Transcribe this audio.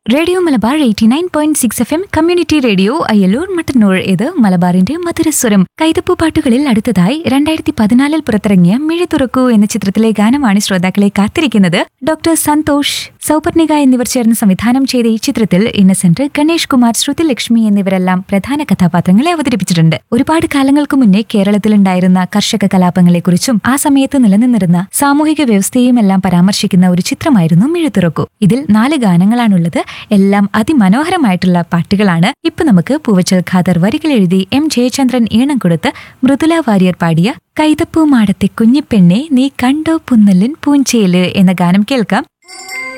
radio Malabar eighty nine point six F M community radio Ayyalur Mattannur ഇത് മലബാറിന്റെ മധുരസ്വരം കൈതപ്പൂ പാട്ടുകളിൽ അടുത്തതായി രണ്ടായിരത്തി പതിനാലിൽ പുറത്തിറങ്ങിയ മിഴി തുറക്കൂ എന്ന ചിത്രത്തിലെ ഗാനമാണ് ശ്രോതാക്കളെ കാത്തിരിക്കുന്നത് ഡോക്ടർ സന്തോഷ് സൗപർണിക എന്നിവർ ചേർന്ന് സംവിധാനം ചെയ്ത ഈ ചിത്രത്തിൽ ഇന്നസെന്റ് ഗണേഷ് കുമാർ ശ്രുതി ലക്ഷ്മി എന്നിവരെല്ലാം പ്രധാന കഥാപാത്രങ്ങളെ അവതരിപ്പിച്ചിട്ടുണ്ട് ഒരുപാട് കാലങ്ങൾക്ക് മുന്നേ കേരളത്തിലുണ്ടായിരുന്ന കർഷക കലാപങ്ങളെക്കുറിച്ചും ആ സമയത്ത് നിലനിന്നിരുന്ന സാമൂഹിക വ്യവസ്ഥയുമെല്ലാം പരാമർശിക്കുന്ന ഒരു ചിത്രമായിരുന്നു മിഴുതുറക്കു ഇതിൽ നാല് ഗാനങ്ങളാണുള്ളത് എല്ലാം അതിമനോഹരമായിട്ടുള്ള പാട്ടുകളാണ് ഇപ്പൊ നമുക്ക് പൂവച്ചൽ ഖാദർ വരികൾ എഴുതി എം ജയചന്ദ്രൻ ഈണം കൊടുത്ത് മൃദുല വാര്യർ പാടിയ കൈതപ്പൂ മാടത്തെ കുഞ്ഞിപ്പെണ്ണെ നീ കണ്ടോ പുന്നല്ലിൻ പൂഞ്ചേല് എന്ന ഗാനം കേൾക്കാം